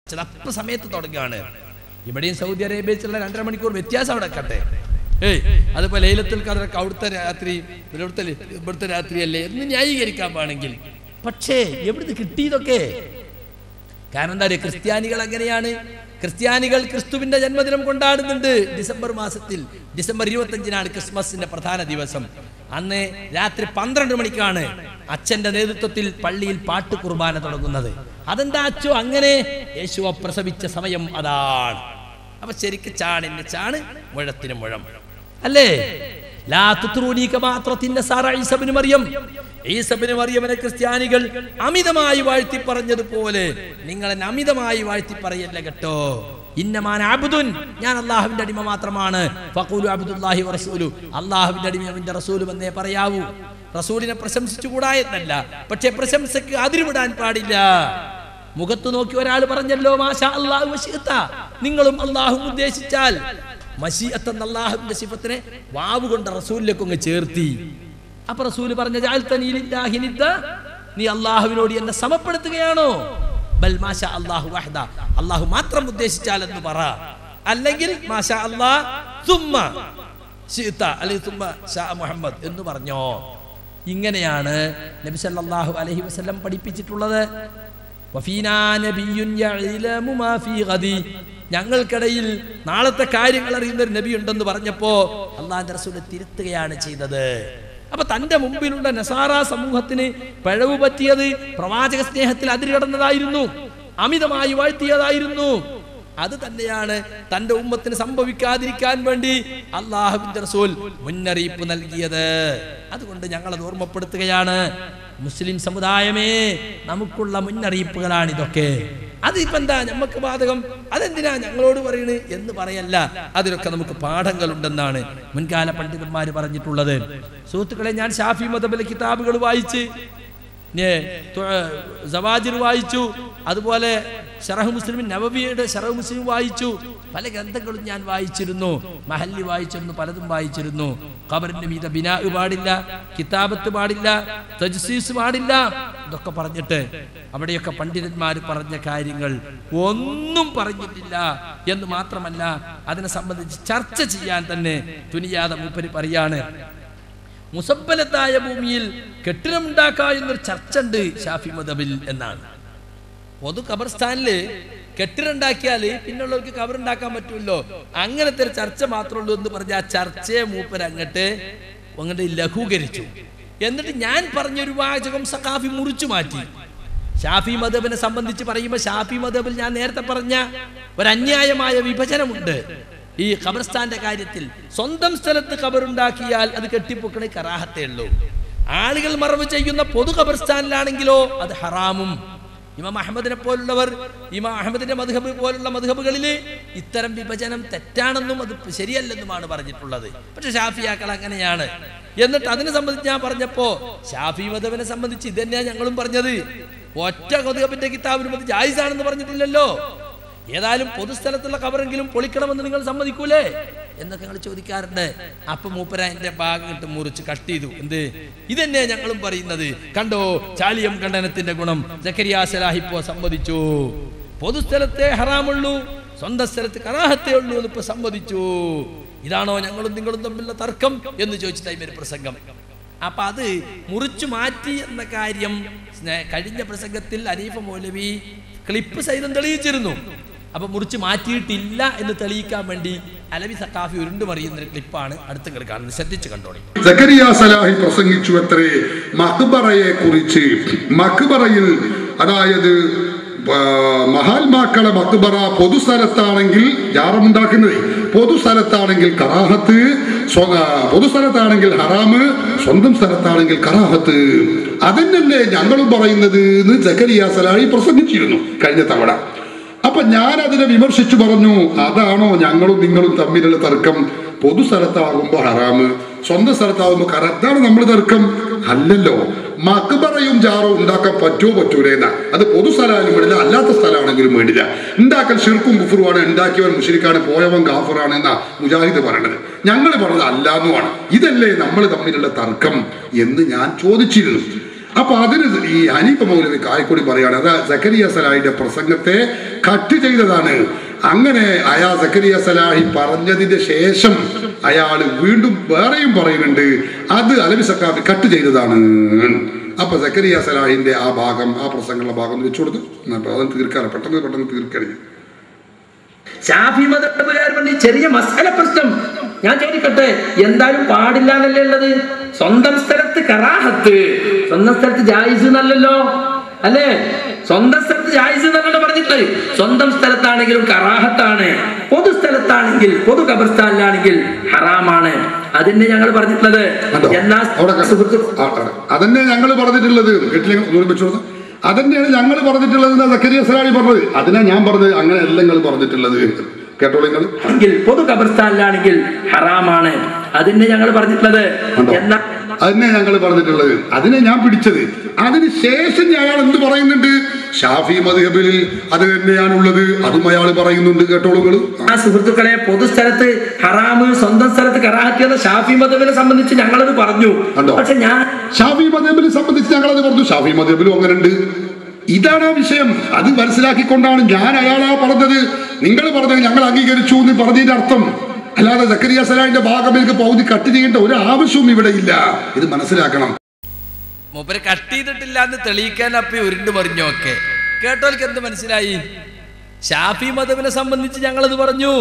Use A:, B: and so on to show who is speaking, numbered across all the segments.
A: ചിലപ്പ സമയത്ത് തുടങ്ങുകയാണ് ഇവിടെയും സൗദി അറേബ്യയിലുള്ള രണ്ടര മണിക്കൂർ വ്യത്യാസം അവിടെ കട്ടെ ഏയ് അതിപ്പോ ലൈലത്തിൽ കഥക്ക് അവിടുത്തെ രാത്രി ഇവിടുത്തെ ഇവിടുത്തെ രാത്രിയല്ലേ എന്ന് ന്യായീകരിക്കാൻ വേണമെങ്കിൽ പക്ഷേ എവിടുന്ന് കിട്ടിയതൊക്കെ കാരണം എന്താ പറയുക ക്രിസ്ത്യാനികൾ അങ്ങനെയാണ് ക്രിസ്ത്യാനികൾ ക്രിസ്തുവിന്റെ ജന്മദിനം കൊണ്ടാടുന്നുണ്ട് ഡിസംബർ മാസത്തിൽ ഡിസംബർ ഇരുപത്തഞ്ചിനാണ് ക്രിസ്മസിന്റെ പ്രധാന ദിവസം അന്ന് രാത്രി പന്ത്രണ്ട് മണിക്കാണ് അച്ഛന്റെ നേതൃത്വത്തിൽ പള്ളിയിൽ പാട്ട് കുർബാന തുടങ്ങുന്നത് അതെന്താ അച്ചോ അങ്ങനെ യേശുവ പ്രസവിച്ച സമയം അതാണ് അപ്പൊ ശരിക്ക് ചാണിന് ചാണ് മുഴത്തിന് മുഴം അല്ലേ ലാ തുത്രൂനി കമാ അത്രത്തിന്ന സാറ ഈസബിന് മറിയം ഈസബിന് മറിയമിനെ ക്രിസ്ത്യാനികൾ അമിതമായി വാഴ്ത്തി പറഞ്ഞതുപോലെ നിങ്ങളെ അമിതമായി വാഴ്ത്തി പറയല്ല കേട്ടോ ഇന്നമാൻ അബ്ദുൻ ഞാൻ അള്ളാഹുവിന്റെ അടിമ മാത്രമാണ് ഫഖൂലു അബ്ദുല്ലാഹി വറസൂലു അള്ളാഹുവിന്റെ അടിമ അവന്റെ റസൂലും എന്നേ പറയാവൂ റസൂലിനെ പ്രശംസിച്ചുകൂടാ എന്നല്ല പക്ഷെ പ്രശംസക്ക് അതിരുവിടാൻ പാടില്ല മുഖത്ത് നോക്കി ഒരാൾ പറഞ്ഞല്ലോ മാഷാ അള്ളാഹു വശീത്ത നിങ്ങളും അള്ളാഹു ഉദ്ദേശിച്ചാൽ മഷീഅത്ത് എന്ന അള്ളാഹുവിന്റെ സിഫത്തിനെ വാവ് കൊണ്ട് റസൂലിലേക്ക് അങ്ങ് ചേർത്തി അപ്പൊ റസൂല് പറഞ്ഞ ജഅൽതനീ നിദ്ദ, നീ അള്ളാഹുവിനോട് എന്നെ സമപ്പെടുത്തുകയാണോ ബൽ മാഷാ അള്ളാഹു വഹദ അള്ളാഹു മാത്രം ഉദ്ദേശിച്ചാൽ എന്ന് പറ അല്ലെങ്കിൽ മാഷാ അള്ളാഹ് സുമ്മ ശിഅ്ത അല്ലെങ്കിൽ സുമ്മ ഷാ മുഹമ്മദ് എന്ന് പറഞ്ഞോ ഇങ്ങനെയാണ് നബി സല്ലല്ലാഹു അലൈഹി വസല്ലം പഠിപ്പിച്ചിട്ടുള്ളത് വഫീനാ നബിയ്യുൻ യഅലമു മാ ഫീ ഗദി ഞങ്ങൾക്കിടയിൽ നാളത്തെ കാര്യങ്ങൾ അറിയുന്ന ഒരു നബി ഉണ്ടെന്ന് പറഞ്ഞപ്പോ അള്ളാഹിന്റെ റസൂല് തിരുത്തുകയാണ് ചെയ്തത് അപ്പൊ തന്റെ മുമ്പിലുള്ള നസാറ സമൂഹത്തിന് പിഴവ് പറ്റിയത് പ്രവാചക സ്നേഹത്തിൽ അതിരുകടന്നതായിരുന്നു അമിതമായി വാഴ്ത്തിയതായിരുന്നു അത് തന്നെയാണ് തന്റെ ഉമ്മത്തിന് സംഭവിക്കാതിരിക്കാൻ വേണ്ടി അള്ളാഹുവിന്റെ റസൂൽ മുന്നറിയിപ്പ് നൽകിയത് അതുകൊണ്ട് ഞങ്ങൾ അത് ഓർമ്മപ്പെടുത്തുകയാണ് മുസ്ലിം സമുദായമേ നമുക്കുള്ള മുന്നറിയിപ്പുകളാണ് ഇതൊക്കെ അതിപ്പോ എന്താ നമുക്ക് ബാധകം അതെന്തിനാ ഞങ്ങളോട് പറയണ് എന്ന് പറയല്ല അതിലൊക്കെ നമുക്ക് പാഠങ്ങളുണ്ടെന്നാണ് മുൻകാല പണ്ഡിതന്മാർ പറഞ്ഞിട്ടുള്ളത് സുഹൃത്തുക്കളെ ഞാൻ ഷാഫി മതബിലെ കിതാബുകൾ വായിച്ച് ഞേ, തു- സവാജിർ വായിച്ചു അതുപോലെ ഷറഹ് മുസ്ലിം നവവിയുടെ ഷറഹ് മുസ്ലിം വായിച്ചു പല ഗ്രന്ഥങ്ങളും ഞാൻ വായിച്ചിരുന്നു മഹല്ലി വായിച്ചിരുന്നു പലതും വായിച്ചിരുന്നു ഖബറിന്റെ മീത ബിനാ പാടില്ല കിതാബത്ത് പാടില്ല തജ്സീസ് പാടില്ല ഇതൊക്കെ പറഞ്ഞിട്ട് അവിടെയൊക്കെ പണ്ഡിതന്മാർ പറഞ്ഞ കാര്യങ്ങൾ ഒന്നും പറഞ്ഞിട്ടില്ല എന്ന് മാത്രമല്ല അതിനെ സംബന്ധിച്ച് ചർച്ച ചെയ്യാൻ തന്നെ തുനിയാതെ മൂപ്പര് പറയാണ് മുസബലത്തായ ഭൂമിയിൽ കെട്ടിടമുണ്ടാക്കുക എന്നൊരു ചർച്ച ഉണ്ട് ഷാഫി മദബിൽ എന്നാണ് പൊതു ഖബർസ്ഥാനില് കെട്ടിടമുണ്ടാക്കിയാൽ പിന്നുള്ളവർക്ക് ഖബറുണ്ടാക്കാൻ പറ്റുമല്ലോ അങ്ങനത്തെ ഒരു ചർച്ച മാത്രമേ ഉള്ളൂ എന്ന് പറഞ്ഞ ആ ചർച്ചയെ മൂപ്പർ അങ്ങട്ട് അങ്ങോട്ട് ലഘൂകരിച്ചു എന്നിട്ട് ഞാൻ പറഞ്ഞൊരു വാചകം സഖാഫി മുറിച്ചു മാറ്റി ഷാഫി മദബിനെ സംബന്ധിച്ച് പറയുമ്പോൾ ഷാഫി മദബിൽ ഞാൻ നേരത്തെ പറഞ്ഞ ഒരു അന്യായമായ വിഭജനമുണ്ട് ഈ ഖബർസ്ഥാന്റെ കാര്യത്തിൽ സ്വന്തം സ്ഥലത്ത് ഖബറുണ്ടാക്കിയാൽ അത് കെട്ടിപ്പൊക്കണ കറാഹത്തേ ഉള്ളൂ ആളുകൾ മറവ് ചെയ്യുന്ന പൊതു ഖബർസ്ഥാനിലാണെങ്കിലോ അത് ഹറാമും ഇമാം അഹമ്മദിനെ പോലുള്ളവർ ഇമാം അഹമ്മദിന്റെ മധുഹബ് പോലുള്ള മധുഹബുകളിൽ ഇത്തരം വിഭജനം തെറ്റാണെന്നും അത് ശരിയല്ലെന്നുമാണ് പറഞ്ഞിട്ടുള്ളത് പക്ഷെ ഷാഫിയാക്കൾ അങ്ങനെയാണ് എന്നിട്ട് അതിനെ സംബന്ധിച്ച് ഞാൻ പറഞ്ഞപ്പോ ഷാഫി മധബിനെ സംബന്ധിച്ച് ഇത് തന്നെയാ ഞങ്ങളും പറഞ്ഞത് ഒറ്റ മധുഹബിന്റെ കിതാബിനും അത് ജായിസാണെന്ന് പറഞ്ഞിട്ടില്ലല്ലോ ഏതായാലും പൊതുസ്ഥലത്തുള്ള കബറെങ്കിലും പൊളിക്കണമെന്ന് നിങ്ങൾ സമ്മതിക്കൂലേ എന്നൊക്കെ ഞങ്ങൾ ചോദിക്കാറുണ്ട് അപ്പൊ മൂപ്പര എന്റെ ഭാഗം ഇട്ട് മുറിച്ച് കട്ട് ചെയ്തു എന്ത് ഇതന്നെ ഞങ്ങളും പറയുന്നത് കണ്ടോ ചാലിയം ഖണ്ഡനത്തിന്റെ ഗുണം ജക്കരിയ സലാഹിപ്പോ സമ്മതിച്ചു പൊതുസ്ഥലത്തെ ഹറാമുള്ളൂ സ്വന്തം സ്ഥലത്ത് കറാഹത്തേ ഉള്ളൂ എന്ന് ഇപ്പൊ സമ്മതിച്ചു ഇതാണോ ഞങ്ങളും നിങ്ങളും തമ്മിലുള്ള തർക്കം എന്ന് ചോദിച്ചിട്ടായി ഒരു പ്രസംഗം അപ്പൊ അത് മുറിച്ചു മാറ്റി എന്ന കാര്യം സ്നേ- കഴിഞ്ഞ പ്രസംഗത്തിൽ അനീഫ മൗലവി ക്ലിപ്പ് സഹിതം തെളിയിച്ചിരുന്നു അപ്പൊ മുറിച്ച് മാറ്റിയിട്ടില്ല എന്ന് തെളിയിക്കാൻ വേണ്ടി അലവി സക്കാഫി ഉരുണ്ടുമറിയുന്ന ഒരു ക്ലിപ്പാണ് അടുത്ത കാണുന്നത് ശ്രദ്ധിച്ചു കണ്ടോളി
B: സക്കരിയ സലാഹി പ്രസംഗിച്ചു അത്രേ മക്ബറയെ കുറിച്ച് മക്ബറയിൽ അതായത് ആ, മഹാത്മാക്കളെ മക്ബറ പൊതുസ്ഥലത്താണെങ്കിൽ ജാറമുണ്ടാക്കുന്നത് പൊതുസ്ഥലത്താണെങ്കിൽ കറാഹത്ത് സ്വ- ആ, പൊതുസ്ഥലത്താണെങ്കിൽ ഹറാമ് സ്വന്തം സ്ഥലത്താണെങ്കിൽ കറാഹത്ത് അതന്നല്ലേ ഞങ്ങളും പറയുന്നത് എന്ന് സക്കരിയ സലാഹി പ്രസംഗിച്ചിരുന്നു കഴിഞ്ഞ തവണ അപ്പൊ ഞാൻ അതിനെ വിമർശിച്ചു പറഞ്ഞു അതാണോ ഞങ്ങളും നിങ്ങളും തമ്മിലുള്ള തർക്കം പൊതുസ്ഥലത്താകുമ്പോ ഹറാമ് സ്വന്തം സ്ഥലത്താകുമ്പോ കറ അതാണ് നമ്മൾ തർക്കം അല്ലല്ലോ മക്ബറയും ജാറും ഉണ്ടാക്കാൻ പറ്റുമോ പറ്റൂലേന്ന അത് പൊതുസ്ഥലമായാലും വേണ്ടില്ല അല്ലാത്ത സ്ഥലമാണെങ്കിലും വേണ്ടില്ല ഉണ്ടാക്കൽ ഷിർക്കും കുഫറുമാണ് ഉണ്ടാക്കിയവൻ മുഷരിക്കാണ് പോയവൻ ഗാഫറാണ് എന്നാ മുജാഹിദ് പറയണത് ഞങ്ങൾ പറഞ്ഞത് അല്ലാന്നുമാണ് ഇതല്ലേ നമ്മൾ തമ്മിലുള്ള തർക്കം എന്ന് ഞാൻ ചോദിച്ചിരുന്നു അപ്പൊ അതിന് ഈ ഹനീഫ മൗലവി കായക്കൊടി പറയാണ് അത് സക്കരിയ സലാഹിന്റെ പ്രസംഗത്തെ കട്ട് ചെയ്തതാണ് അങ്ങനെ അയാൾ സക്കരിയ സലാഹി പറഞ്ഞതിന്റെ ശേഷം അയാൾ വീണ്ടും വേറെയും പറയുന്നുണ്ട് അത് അലവി സക്കാഫി കട്ട് ചെയ്തതാണ് അപ്പൊ സക്കരിയ സലാഹിന്റെ ആ ഭാഗം ആ പ്രസംഗങ്ങളുടെ ഭാഗം ഒന്ന് വെച്ചു കൊടുത്തു അപ്പൊ അത് തീർക്കാറ് പെട്ടെന്ന് പെട്ടെന്ന് തീർക്കണേ
C: ഷാഫി മതക്കാർ പറഞ്ഞ ചെറിയ മസാല പ്രശ്നം ഞാൻ ചോദിക്കട്ടെ എന്തായാലും പാടില്ല എന്നല്ലേ ഉള്ളത് സ്വന്തം സ്ഥലത്ത് കറാഹത്ത് സ്വന്തം സ്ഥലത്ത് ജായിസ് എന്നല്ലല്ലോ അല്ലേ സ്വന്തം സ്ഥലത്ത് ജായിസ് എന്നല്ലല്ലോ പറഞ്ഞിട്ടുള്ളത് സ്വന്തം സ്ഥലത്താണെങ്കിലും കറാഹത്താണ് പൊതു സ്ഥലത്താണെങ്കിൽ പൊതു കബർസ്ഥാനിലാണെങ്കിൽ ഹറാമാണ് അതിനെ ഞങ്ങൾ പറഞ്ഞിട്ടുള്ളത്
B: കണ്ടോ?
C: എന്നാ
B: അവിടെ കണ്ടോ?
C: സുഹൃത്തു
B: ആ, ആ. അതന്നെ ഞങ്ങൾ പറഞ്ഞിട്ടുള്ളത് കേട്ടില്ലെങ്കിൽ ദൂരം വെച്ചു കൊടുത്ത അതന്നെയാണ് ഞങ്ങൾ പറഞ്ഞിട്ടുള്ളത് എന്നാ സക്കരിയ സലാഹി പറഞ്ഞത് അതിനാ ഞാൻ പറഞ്ഞത് അങ്ങനെ എല്ലാം നിങ്ങൾ പറഞ്ഞിട്ടുള്ളത് കേട്ടോളൂ നിങ്ങൾ
C: എങ്കിൽ പൊതു കബർസ്ഥാനിലാണെങ്കിൽ ഹറാമാണ് അതിനെ ഞങ്ങൾ പറഞ്ഞിട്ടുള്ളത്
B: കണ്ടോ?
C: എന്നാ
B: അതിനെ ഞങ്ങൾ പറഞ്ഞിട്ടുള്ളത് അതിനെ ഞാൻ പിടിച്ചത് അതിന് ശേഷം അയാൾ എന്ത് പറയുന്നുണ്ട് ഷാഫി മദ്ഹബിൽ അത് തന്നെയാണുള്ളത് അതും അയാൾ പറയുന്നുണ്ട് കേട്ടോളുകൾ
C: ആ സുഹൃത്തുക്കളെ പൊതുസ്ഥലത്ത് ഹറാമ് സ്വന്തം സ്ഥലത്ത് കറാഹത്തി എന്ന ഷാഫി മതവിനെ സംബന്ധിച്ച് ഞങ്ങളത് പറഞ്ഞു
B: കണ്ടോ?
C: പക്ഷെ ഞാൻ
B: ഷാഫി മദ്ഹബിനെ സംബന്ധിച്ച് ഞങ്ങൾ അത് പറഞ്ഞു ഷാഫി മദ്ഹബിലും അങ്ങനെ ഉണ്ട് ഇതാണ് ആ വിഷയം അത് മനസ്സിലാക്കിക്കൊണ്ടാണ് ഞാൻ അയാളാ പറഞ്ഞത് നിങ്ങൾ പറഞ്ഞത് ഞങ്ങൾ അംഗീകരിച്ചു എന്ന് പറഞ്ഞതിന്റെ അർത്ഥം അല്ലാതെ സക്കരിയ സലാഹിന്റെ ഭാഗം എനിക്ക് പൗതി കട്ട് ചെയ്യേണ്ട ഒരു ആവശ്യവും ഇവിടെ ഇല്ല ഇത് മനസ്സിലാക്കണം
A: മൂപ്പര് കട്ട് ചെയ്തിട്ടില്ല എന്ന് തെളിയിക്കാൻ അപ്പൊ ഉരുണ്ട് മറിഞ്ഞൊക്കെ കേട്ടോൽക്ക് എന്ത് മനസ്സിലായി ഷാഫി മതവിനെ സംബന്ധിച്ച് ഞങ്ങളത് പറഞ്ഞു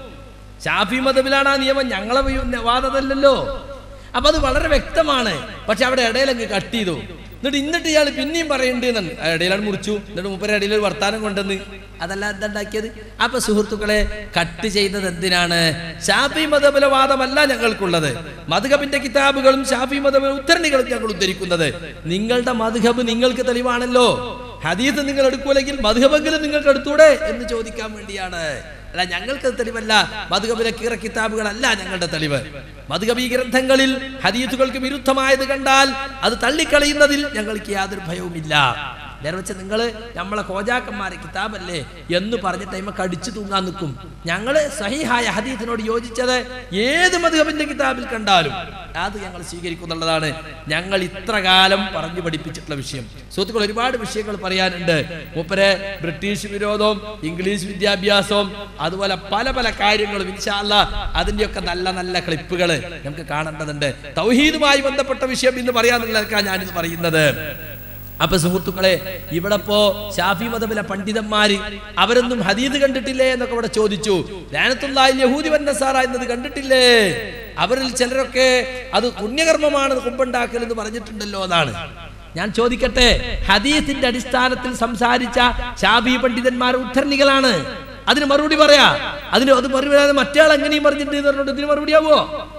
A: ഷാഫി മതബിലാണ് ആ നിയമം ഞങ്ങളെ വി- വാദതല്ലല്ലോ അപ്പൊ അത് വളരെ വ്യക്തമാണ് പക്ഷെ അവിടെ ഇടയിലങ്ങ് കട്ട് ചെയ്തു എന്നിട്ട് ഇന്നിട്ട് ഇയാൾ പിന്നെയും പറയുന്നുണ്ട് എന്നാണ് ആ ഇടയിലാണ് മുറിച്ചു എന്നിട്ട് മൂപ്പര ഇടയിൽ ഒരു വർത്താനം കൊണ്ടെന്ന് അതല്ല എന്താ ഉണ്ടാക്കിയത് അപ്പൊ സുഹൃത്തുക്കളെ കട്ട് ചെയ്തത് എന്തിനാണ് ഷാഫി മതബിലെ വാദമല്ല ഞങ്ങൾക്കുള്ളത് മധുഹബിന്റെ കിതാബുകളും ഷാഫി മതബിലെ ഉദ്ധരണികളും ഞങ്ങൾ ഉദ്ധരിക്കുന്നത് നിങ്ങളുടെ മധുഹബ് നിങ്ങൾക്ക് തെളിവാണല്ലോ ഹദീസ് നിങ്ങൾ എടുക്കൂലെങ്കിൽ മധുഹബെങ്കിലും നിങ്ങൾക്ക് എടുത്തൂടെ എന്ന് ചോദിക്കാൻ വേണ്ടിയാണ് അല്ല ഞങ്ങൾക്ക് അത് തെളിവല്ല മധുകബിലെ കീറ കിതാബുകളല്ല ഞങ്ങളുടെ തെളിവ് മധുകബി ഗ്രന്ഥങ്ങളിൽ ഹദീസുകൾക്ക് വിരുദ്ധമായത് കണ്ടാൽ അത് തള്ളിക്കളയുന്നതിൽ ഞങ്ങൾക്ക് യാതൊരു ഭയവുമില്ല നേരെ വെച്ച് നിങ്ങൾ നമ്മളെ കോജാക്കന്മാരെ കിതാബല്ലേ എന്ന് പറഞ്ഞ ടൈമ കടിച്ചു തൂങ്ങാൻ നിൽക്കും ഞങ്ങൾ സഹിഹായ ഹദീസിനോട് യോജിച്ചത് ഏത് മധുഹബിന്റെ കിതാബിൽ കണ്ടാലും അത് ഞങ്ങൾ സ്വീകരിക്കുന്നുള്ളതാണ് ഞങ്ങൾ ഇത്ര കാലം പറഞ്ഞു പഠിപ്പിച്ചിട്ടുള്ള വിഷയം സുഹൃത്തുക്കൾ ഒരുപാട് വിഷയങ്ങൾ പറയാനുണ്ട് മൂപ്പര് ബ്രിട്ടീഷ് വിരോധവും ഇംഗ്ലീഷ് വിദ്യാഭ്യാസവും അതുപോലെ പല പല കാര്യങ്ങളും ഇൻഷാല്ല അതിന്റെയൊക്കെ നല്ല നല്ല ക്ലിപ്പുകൾ നമുക്ക് കാണേണ്ടതുണ്ട് തൗഹീദുമായി ബന്ധപ്പെട്ട വിഷയം ഇന്ന് പറയാന്നുള്ളതൊക്കെയാണ് ഞാനിത് പറയുന്നത് അപ്പൊ സുഹൃത്തുക്കളെ ഇവിടെ ഇപ്പോ ഷാഫി മതബിലെ പണ്ഡിതന്മാര് അവരൊന്നും ഹദീദ് കണ്ടിട്ടില്ലേ എന്നൊക്കെ ഇവിടെ ചോദിച്ചു ലാനത്തുള്ളായി യഹൂദി വന്നസാറ എന്നത് കണ്ടിട്ടില്ലേ അവരിൽ ചിലരൊക്കെ അത് പുണ്യകർമ്മമാണ് കുമ്പുണ്ടാക്കൽ എന്ന് പറഞ്ഞിട്ടുണ്ടല്ലോ എന്നാണ് ഞാൻ ചോദിക്കട്ടെ ഹദീസിന്റെ അടിസ്ഥാനത്തിൽ സംസാരിച്ച ഷാഫി പണ്ഡിതന്മാർ ഉദ്ധരണികളാണ് അതിന് മറുപടി പറയാ അതിന് അത് മറുപടി പറയാതെ മറ്റേ ആൾ എങ്ങനെയും പറഞ്ഞിട്ടുണ്ട് എന്ന് പറഞ്ഞിട്ട് ഇതിന് മറുപടി ആവോ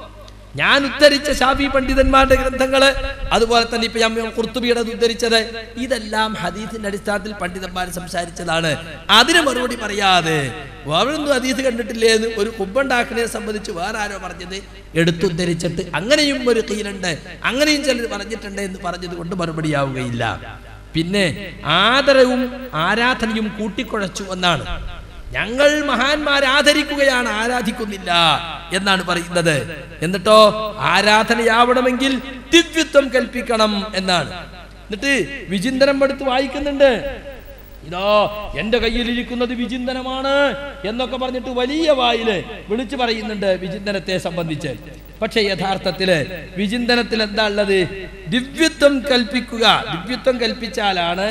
A: ഞാൻ ഉദ്ധരിച്ച ഷാഫി പണ്ഡിതന്മാരുടെ ഗ്രന്ഥങ്ങള് അതുപോലെ തന്നെ ഇപ്പൊ ഞാൻ കുർത്തുബിയുടെ ഉദ്ധരിച്ചത് ഇതെല്ലാം ഹദീസിന്റെ അടിസ്ഥാനത്തിൽ പണ്ഡിതന്മാർ സംസാരിച്ചതാണ് അതിന് മറുപടി പറയാതെ അവരൊന്നും ഹദീസ് കണ്ടിട്ടില്ലേ എന്ന് ഒരു കുമ്പുണ്ടാക്കണയെ സംബന്ധിച്ച് വേറെ ആരോ പറഞ്ഞത് എടുത്തുദ്ധരിച്ചിട്ട് അങ്ങനെയും ഒരു കീലുണ്ട് അങ്ങനെയും ചിലർ പറഞ്ഞിട്ടുണ്ട് എന്ന് പറഞ്ഞത് കൊണ്ട് മറുപടിയാവുകയില്ല പിന്നെ ആദരവും ആരാധനയും കൂട്ടിക്കുഴച്ചു എന്നാണ് ഞങ്ങൾ മഹാന്മാരെ ആദരിക്കുകയാണ് ആരാധിക്കുന്നില്ല എന്നാണ് പറയുന്നത് എന്നിട്ടോ ആരാധനയാവണമെങ്കിൽ ദിവ്യത്വം കൽപ്പിക്കണം എന്നാണ് എന്നിട്ട് വിചിന്തനം എടുത്ത് വായിക്കുന്നുണ്ട് ഇതോ എന്റെ കയ്യിലിരിക്കുന്നത് വിചിന്തനമാണ് എന്നൊക്കെ പറഞ്ഞിട്ട് വലിയ വായില് വിളിച്ചു പറയുന്നുണ്ട് വിചിന്തനത്തെ സംബന്ധിച്ച് പക്ഷെ യഥാർത്ഥത്തില് വിചിന്തനത്തിൽ എന്താ ഉള്ളത് ദിവ്യത്വം കൽപ്പിക്കുക ദിവ്യത്വം കൽപ്പിച്ചാലാണ്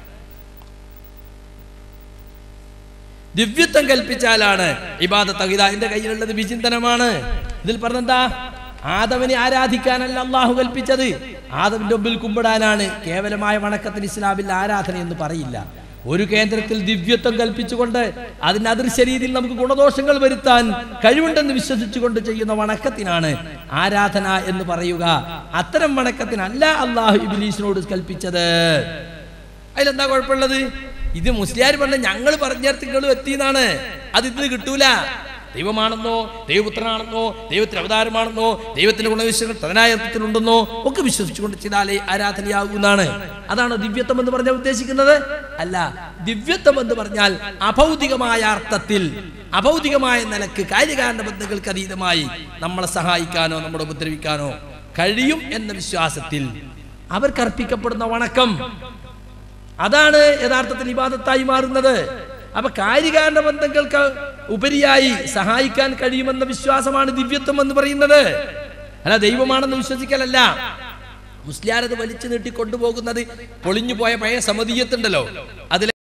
A: ദിവ്യത്വം കൽപ്പിച്ചാലാണ് ഇബാദത്ത് ഇതാ എന്റെ കയ്യിലുള്ളത് വിചിന്തനമാണ് ഇതിൽ പറഞ്ഞെന്താ ആദവിനെ ആരാധിക്കാനല്ല അള്ളാഹു കൽപ്പിച്ചത് ആദവിന്റെ മുമ്പിൽ കുമ്പിടാനാണ് കേവലമായ വണക്കത്തിന് ഇസ്ലാമിൽ ആരാധന എന്ന് പറയില്ല ഒരു കേന്ദ്രത്തിൽ ദിവ്യത്വം കൽപ്പിച്ചുകൊണ്ട് അതിന്റെ അദൃശ്യ രീതിയിൽ നമുക്ക് ഗുണദോഷങ്ങൾ വരുത്താൻ കഴിവുണ്ടെന്ന് വിശ്വസിച്ചുകൊണ്ട് ചെയ്യുന്ന വണക്കത്തിനാണ് ആരാധന എന്ന് പറയുക അത്തരം വണക്കത്തിനല്ല അള്ളാഹു ഇബിലീസിനോട് കൽപ്പിച്ചത് അതിലെന്താ കുഴപ്പമുള്ളത് ഇത് മുസ്ലിയാർ പറഞ്ഞ ഞങ്ങൾ പറഞ്ഞേർത്ത് നിങ്ങൾ എത്തിയെന്നാണ് അത് ഇതിന് കിട്ടൂല ദൈവമാണെന്നോ ദൈവപുത്രനാണെന്നോ ദൈവത്തിന്റെ അവതാരമാണെന്നോ ദൈവത്തിന്റെ ഗുണവിശ്വങ്ങൾ തനായ അർത്ഥത്തിലുണ്ടെന്നോ ഒക്കെ വിശ്വസിച്ചുകൊണ്ട് ചെയ്താലേ ആരാധനയാകുന്നതാണ് അതാണോ ദിവ്യത്വം എന്ന് പറഞ്ഞാൽ ഉദ്ദേശിക്കുന്നത് അല്ല ദിവ്യത്വം എന്ന് പറഞ്ഞാൽ അഭൗതികമായ അർത്ഥത്തിൽ അഭൗതികമായ നിലക്ക് കാര്യകാരണ ബന്ധങ്ങൾക്ക് അതീതമായി നമ്മളെ സഹായിക്കാനോ നമ്മളെ ഉപദ്രവിക്കാനോ കഴിയും എന്ന വിശ്വാസത്തിൽ അവർക്ക് അർപ്പിക്കപ്പെടുന്ന വണക്കം അതാണ് യഥാർത്ഥത്തിൽ ഇബാദത്തായി മാറുന്നത് അപ്പൊ കാര്യകാരണ ബന്ധങ്ങൾക്ക് ഉപരിയായി സഹായിക്കാൻ കഴിയുമെന്ന വിശ്വാസമാണ് ദിവ്യത്വം എന്ന് പറയുന്നത് അല്ല ദൈവമാണെന്ന് വിശ്വസിക്കലല്ല മുസ്ലിയാരത് വലിച്ചു നീട്ടി കൊണ്ടുപോകുന്നത് പൊളിഞ്ഞു പോയ പഴയ സമതീയത്തുണ്ടല്ലോ അതിലെ